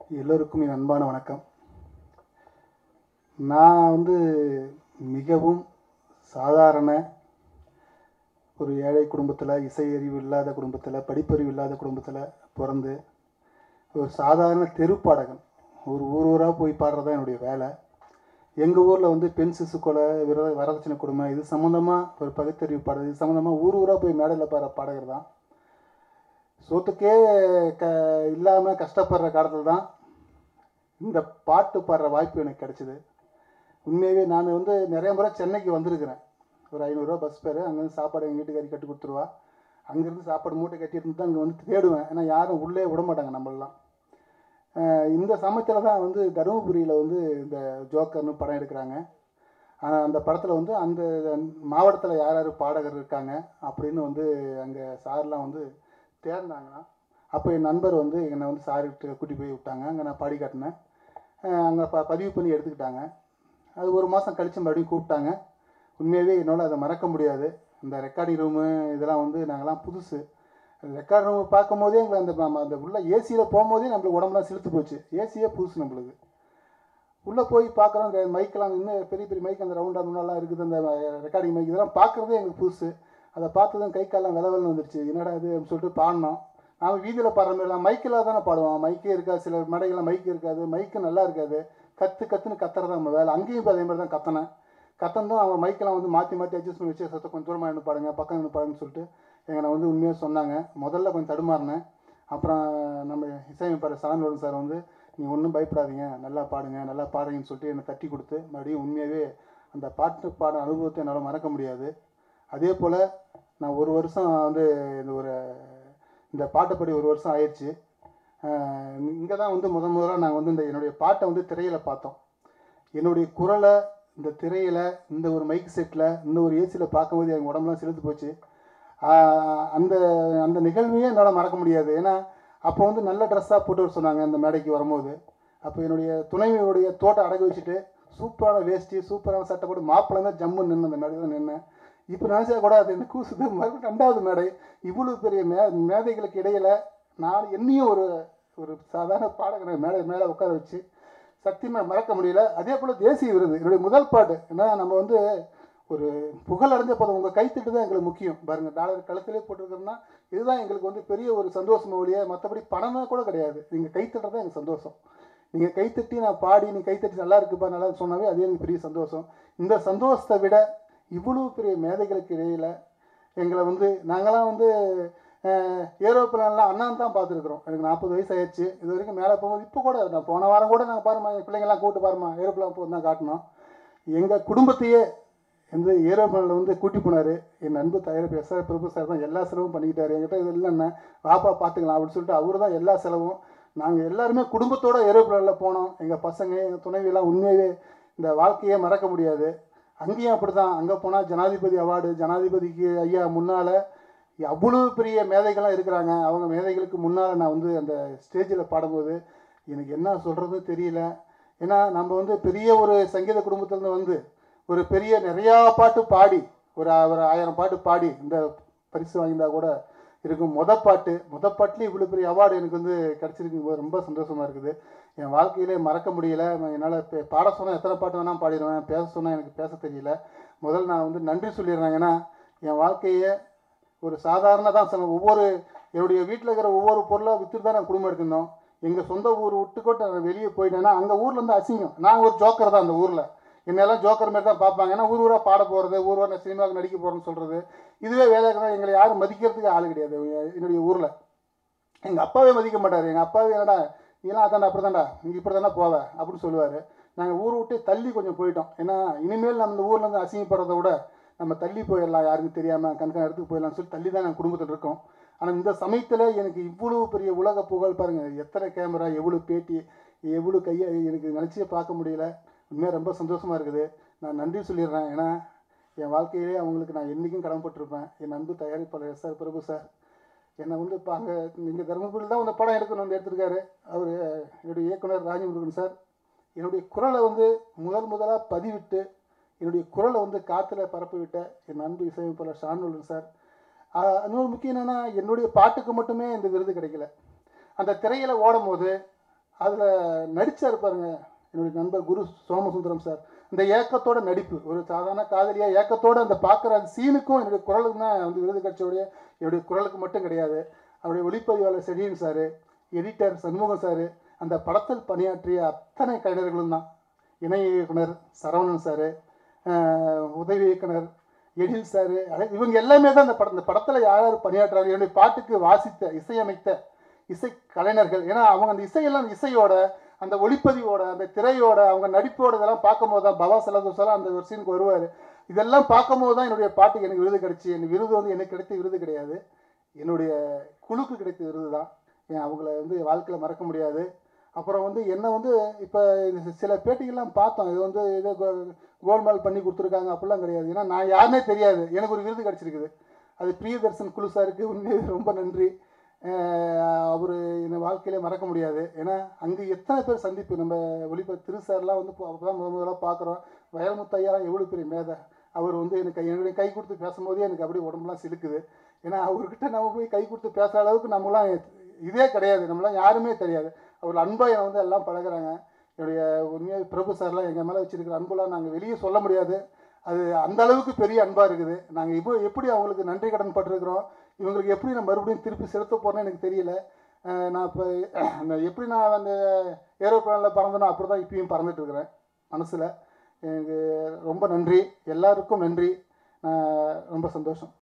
எல்லோருக்கும் என் அன்பான வணக்கம் நான் வந்து மிகவும் சாதாரண ஒரு ஏழை குடும்பத்தில் இசை அறிவு இல்லாத குடும்பத்தில் படிப்பறிவு இல்லாத குடும்பத்தில் பிறந்து ஒரு சாதாரண தெருப்பாடகன் ஒரு ஊர் ஊராக போய் பாடுறது தான் என்னுடைய வேலை எங்கள் ஊரில் வந்து பெண் சிசு கொலை விர வரதட்சணை கொடுமை இது சம்மந்தமாக ஒரு பகுத்தறிவு பாடுறது இது சம்மந்தமாக ஊர் ஊராக போய் மேடையில் பாடுற பாடகர் தான் சொத்துக்கே க இல்லாமல் கஷ்டப்படுற காலத்தில் தான் இந்த பாட்டு பாடுற வாய்ப்பு எனக்கு கிடைச்சிது உண்மையாகவே நான் வந்து நிறைய முறை சென்னைக்கு வந்திருக்கிறேன் ஒரு ஐநூறுரூவா பஸ் பேர் அங்கேருந்து சாப்பாடு எங்கள் வீட்டுக்காரி கட்டி கொடுத்துருவா அங்கேருந்து சாப்பாடு மூட்டை கட்டிட்டு தான் அங்கே வந்து தேடுவேன் ஏன்னா யாரும் உள்ளே விட மாட்டாங்க நம்மளெலாம் அஹ் இந்த சமயத்தில் தான் வந்து தருமபுரியில் வந்து இந்த ஜோக்கர்னு படம் எடுக்கிறாங்க அஹ் அந்த படத்தில் வந்து அந்த மாவட்டத்தில் யார் யார் பாடகர் இருக்காங்க அப்படின்னு வந்து அங்கே சார்லாம் வந்து தேர்ந்தாங்கன்னா அப்போ என் நண்பர் வந்து என்னை வந்து சார்கிட்ட கூட்டி போய் விட்டாங்க அங்கே நான் பாடி காட்டினேன் அங்கே ப பதிவு பண்ணி எடுத்துக்கிட்டாங்க அது ஒரு மாதம் கழித்து மறுபடியும் கூப்பிட்டாங்க உண்மையாகவே என்னால் அதை மறக்க முடியாது இந்த ரெக்கார்டிங் ரூமு இதெல்லாம் வந்து நாங்கள்லாம் புதுசு ரெக்கார்ட் ரூம் பார்க்கும் போதே எங்களை அந்த நம்ம அந்த உள்ள ஏசியில் போகும்போதே நம்மளுக்கு உடம்புலாம் செலுத்து போச்சு ஏசியே புதுசு நம்மளுக்கு உள்ளே போய் பார்க்குறோம் இந்த மைக்கெல்லாம் இன்னும் பெரிய பெரிய மைக் அந்த ரவுண்டாக முன்னாலாம் இருக்குது அந்த ரெக்கார்டிங் மைக் இதெல்லாம் பார்க்குறதே எங்களுக்கு புதுசு அதை பார்த்ததும் கை காலெல்லாம் வில விலன்னு வந்துருச்சு என்னடா இது அப்படின்னு சொல்லிட்டு பாடினோம் நாம வீதியில் பாடுற மாதிரி தான் மைக்கில் தானே பாடுவோம் மைக்கே இருக்காது சில மேடைகள்லாம் மைக் இருக்காது மைக்கு நல்லா இருக்காது கற்று கற்றுன்னு கத்துறது நம்ம வேலை அங்கேயும் இப்போ அதே மாதிரி தான் கத்தினேன் கத்தந்தும் அவன் மைக்கெல்லாம் வந்து மாற்றி மாற்றி அட்ஜஸ்ட் பண்ணி வச்சு சத்த கொஞ்சம் தூரமாக நின்று பாடுங்க பக்கம் நின்று பாடுங்கன்னு சொல்லிட்டு எங்களை வந்து உண்மையாக சொன்னாங்க முதல்ல கொஞ்சம் தடுமாறினேன் அப்புறம் நம்ம இசையமைப்பாளர் சாமியோடன் சார் வந்து நீ ஒன்றும் பயப்படாதீங்க நல்லா பாடுங்க நல்லா பாடுங்கன்னு சொல்லிட்டு என்னை தட்டி கொடுத்து மறுபடியும் உண்மையாகவே அந்த பாட்டு பாட அனுபவத்தை என்னால் மறக்க முடியாது அதே போல் நான் ஒரு வருஷம் வந்து இந்த ஒரு இந்த பாட்டுப்படி ஒரு வருஷம் ஆயிடுச்சு இங்கே தான் வந்து முத முதல்ல நாங்கள் வந்து இந்த என்னுடைய பாட்டை வந்து திரையில் பார்த்தோம் என்னுடைய குரலை இந்த திரையில் இந்த ஒரு மைக் செட்டில் இந்த ஒரு ஏசியில் பார்க்கும்போது எங்கள் உடம்புலாம் செலுத்து போச்சு ஆஹ் அந்த அந்த நிகழ்வையே என்னால் மறக்க முடியாது ஏன்னா அப்போ வந்து நல்ல ட்ரெஸ்ஸாக போட்டு வர சொன்னாங்க அந்த மேடைக்கு வரும்போது அப்போ என்னுடைய துணைவியுடைய தோட்டை அடகு வச்சுட்டு சூப்பரான வேஷ்டி சூப்பரான சட்டை போட்டு மாப்பிள்ளை ஜம்முன்னு நின்று அந்த மேடையில் நின்னேன் இப்போ நினச்சா கூட அது என்ன கூசுது மறுபடியும் ரெண்டாவது மேடை இவ்வளோ பெரிய மே மேதைகளுக்கு இடையில் நான் என்னையும் ஒரு ஒரு சாதாரண பாடகரை மேலே மேலே உட்கார வச்சு சத்தியமாக மறக்க முடியல அதே போல் தேசிய விருது என்னுடைய முதல் பாட்டு ஏன்னா நம்ம வந்து ஒரு புகழ் அடைஞ்ச போதும் உங்கள் கைத்தட்டு தான் எங்களுக்கு முக்கியம் பாருங்கள் டாலர் கழுத்திலே போட்டிருக்கிறோம்னா இதுதான் எங்களுக்கு வந்து பெரிய ஒரு சந்தோஷம் ஒழிய மற்றபடி பணமே கூட கிடையாது நீங்கள் கைத்தட்டுறது தான் எங்களுக்கு சந்தோஷம் நீங்கள் கைத்தட்டி நான் பாடி நீ கைத்தட்டி நல்லா இருக்குப்பா நல்லா சொன்னாவே அது எனக்கு பெரிய சந்தோஷம் இந்த சந்தோஷத்தை விட இவ்வளோ பெரிய மேதைகளுக்கு இடையில் எங்களை வந்து நாங்களாம் வந்து ஏரோப்ளான்லாம் அண்ணான் தான் பார்த்துருக்குறோம் எனக்கு நாற்பது வயசு ஆயிடுச்சு இது வரைக்கும் மேலே போகும்போது இப்போ கூட நான் போன வாரம் கூட நாங்கள் பாருமா என் பிள்ளைங்கள்லாம் கூப்பிட்டு பாருமா ஏரோப்ளான் போய் தான் காட்டினோம் எங்கள் குடும்பத்தையே வந்து ஏரோப்ளானில் வந்து கூட்டி போனார் என் அன்பு தயாரிப்பு எஸ் ஆர் பிரபு சார் தான் எல்லா செலவும் பண்ணிக்கிட்டாரு என்கிட்ட இது இல்லைண்ணே வாப்பா பார்த்துக்கலாம் அப்படின்னு சொல்லிட்டு அவர் தான் எல்லா செலவும் நாங்கள் எல்லாருமே குடும்பத்தோட ஏரோப்ளானில் போனோம் எங்கள் பசங்க எங்கள் துணைவியெல்லாம் உண்மையாகவே இந்த வாழ்க்கையே மறக்க முடியாது அங்கேயும் அப்படி தான் அங்கே போனால் ஜனாதிபதி அவார்டு ஜனாதிபதிக்கு ஐயா முன்னால் அவ்வளோ பெரிய மேதைகள்லாம் இருக்கிறாங்க அவங்க மேதைகளுக்கு முன்னால் நான் வந்து அந்த ஸ்டேஜில் பாடும்போது எனக்கு என்ன சொல்கிறது தெரியல ஏன்னா நம்ம வந்து பெரிய ஒரு சங்கீத குடும்பத்துலேருந்து வந்து ஒரு பெரிய நிறையா பாட்டு பாடி ஒரு ஒரு ஆயிரம் பாட்டு பாடி இந்த பரிசு வாங்கியிருந்தா கூட இருக்கும் மொத பாட்டு மொத பாட்டுலேயும் இவ்வளோ பெரிய அவார்டு எனக்கு வந்து கிடச்சிருக்கும் போது ரொம்ப சந்தோஷமாக இருக்குது என் வாழ்க்கையிலே மறக்க முடியல என்னால் பாட சொன்னால் எத்தனை பாட்டு வேணால் பாடிடுவேன் பேச சொன்னால் எனக்கு பேச தெரியல முதல்ல நான் வந்து நன்றி சொல்லிடுறேன் ஏன்னா என் வாழ்க்கையை ஒரு சாதாரண தான் சொன்ன ஒவ்வொரு என்னுடைய வீட்டில் இருக்கிற ஒவ்வொரு பொருளாக விற்றுட்டு தான் நான் குடும்பம் எடுத்திருந்தோம் எங்கள் சொந்த ஊர் விட்டுக்கோட்டு நான் வெளியே போயிட்டேன்னா அங்கே ஊரில் இருந்து அசிங்கம் நான் ஒரு ஜோக்கர் தான் அந்த ஊரில் என்னெல்லாம் ஜோக்கர் மாதிரி தான் பார்ப்பாங்க ஏன்னா ஊர் ஊராக பாட போகிறது ஊர் ஊராக சினிமாவுக்கு நடிக்க போகிறேன்னு சொல்கிறது இதுவே வேலைக்கு தான் எங்களை யாரும் மதிக்கிறதுக்கு ஆள் கிடையாது என்னுடைய ஊரில் எங்கள் அப்பாவே மதிக்க மாட்டார் எங்கள் அப்பாவே என்னடா நீலாம் அதாண்டா அப்படி தாண்டா நீங்கள் இப்படி தானே போவ அப்படின்னு சொல்லுவார் நாங்கள் ஊரை விட்டு தள்ளி கொஞ்சம் போயிட்டோம் ஏன்னா இனிமேல் நம்ம இந்த ஊர்லேருந்து அசிங்கப்படுறத விட நம்ம தள்ளி போயிடலாம் யாருக்கும் தெரியாமல் கண்காணி இடத்துக்கு போயிடலாம்னு சொல்லி தள்ளி தான் நாங்கள் குடும்பத்தில் இருக்கோம் ஆனால் இந்த சமயத்தில் எனக்கு இவ்வளோ பெரிய உலக புகழ் பாருங்கள் எத்தனை கேமரா எவ்வளோ பேட்டி எவ்வளோ கையை எனக்கு நினச்சியே பார்க்க முடியல உண்மையாக ரொம்ப சந்தோஷமாக இருக்குது நான் நன்றி சொல்லிடுறேன் ஏன்னா என் வாழ்க்கையிலே அவங்களுக்கு நான் என்றைக்கும் கடமைப்பட்டிருப்பேன் என் அன்பு தயாரிப்பாளர் எஸ் ஆர் பிரபு சார் என்னை வந்து இப்போ அங்கே இங்கே தருமபுரியில் தான் அந்த படம் எடுக்கணும் வந்து எடுத்திருக்காரு அவர் என்னுடைய இயக்குனர் ராஜமுருகன் சார் என்னுடைய குரலை வந்து முதல் முதலாக பதிவிட்டு என்னுடைய குரலை வந்து காற்றுல பரப்பி விட்ட என் அன்பு இசையமைப்பாளர் ஷானுலன் சார் இன்னொரு முக்கியம் என்னென்னா என்னுடைய பாட்டுக்கு மட்டுமே இந்த விருது கிடைக்கல அந்த திரையில் ஓடும் போது அதில் நடிச்சார் பாருங்க என்னுடைய நண்பர் குரு சோமசுந்தரம் சார் இந்த ஏக்கத்தோட நடிப்பு ஒரு சாதாரண காதலியாக ஏக்கத்தோட அந்த பார்க்குற அந்த சீனுக்கும் என்னுடைய குரலுக்கு தான் வந்து விருது கட்சியோடைய என்னுடைய குரலுக்கு மட்டும் கிடையாது அவருடைய ஒளிப்பதிவாளர் செடியன் சார் எடிட்டர் சண்முகம் சார் அந்த படத்தில் பணியாற்றிய அத்தனை கலைஞர்களும் தான் இணை இயக்குனர் சரவணன் சார் உதவி இயக்குனர் எழில் சார் இவங்க எல்லாமே தான் இந்த படம் இந்த படத்தில் யார் யார் பணியாற்றுறாங்க என்னுடைய பாட்டுக்கு வாசித்த இசையமைத்த இசை கலைஞர்கள் ஏன்னா அவங்க அந்த இசையெல்லாம் இசையோட அந்த ஒளிப்பதிவோட அந்த திரையோட அவங்க நடிப்போட இதெல்லாம் பார்க்கும்போது தான் பவா சலதோசெல்லாம் அந்த ஒரு சீனுக்கு வருவார் இதெல்லாம் பார்க்கும்போது தான் என்னுடைய பாட்டுக்கு எனக்கு விருது கிடைச்சி எனக்கு விருது வந்து எனக்கு கிடைத்த விருது கிடையாது என்னுடைய குழுக்கு கிடைத்த விருது தான் ஏன் அவங்கள வந்து வாழ்க்கையில் மறக்க முடியாது அப்புறம் வந்து என்ன வந்து இப்போ சில பேட்டிகள்லாம் பார்த்தோம் இது வந்து ஏதோ கோ- கோல்மால் பண்ணி கொடுத்துருக்காங்க அப்படிலாம் கிடையாது ஏன்னா நான் யாருனே தெரியாது எனக்கு ஒரு விருது கிடச்சிருக்குது அது பிரியதர்சன் குழு சாருக்கு உண்மையை ரொம்ப நன்றி அவர் என்னை வாழ்க்கையிலே மறக்க முடியாது ஏன்னா அங்கே எத்தனை பேர் சந்திப்பு நம்ம ஒளிப்ப திரு சார்லாம் வந்து அப்போ தான் முத முதல்ல பார்க்குறோம் வயல்முத்து ஐயாலாம் எவ்வளோ பெரிய மேதை அவர் வந்து எனக்கு கை- என்னுடைய கை கொடுத்து பேசும்போதே எனக்கு அப்படியே உடம்புலாம் சிலுக்குது ஏன்னா அவர்கிட்ட நம்ம போய் கை கொடுத்து பேசுகிற அளவுக்கு நம்மளாம் இதே கிடையாது நம்மளாம் யாருமே தெரியாது அவர் அன்பாக என்னை வந்து எல்லாம் பழகுறாங்க என்னுடைய உண்மையாக பிரபு சார்லாம் எங்கள் மேலே வச்சிருக்கிற அன்புலாம் நாங்கள் வெளியே சொல்ல முடியாது அது அந்த அளவுக்கு பெரிய அன்பாக இருக்குது நாங்கள் இப்போ எப்படி அவங்களுக்கு நன்றி கடன் பட்டிருக்கிறோம் இவங்களுக்கு எப்படி நான் மறுபடியும் திருப்பி செலுத்த போகிறேன்னு எனக்கு தெரியல அஹ் நான் இப்போ நான் எப்படி நான் அந்த ஏரோப்ளானில் பறந்தனோ அப்படி தான் இப்பயும் பறந்துட்டு இருக்கிறேன் மனசில் எனக்கு ரொம்ப நன்றி எல்லாருக்கும் நன்றி நான் ரொம்ப சந்தோஷம்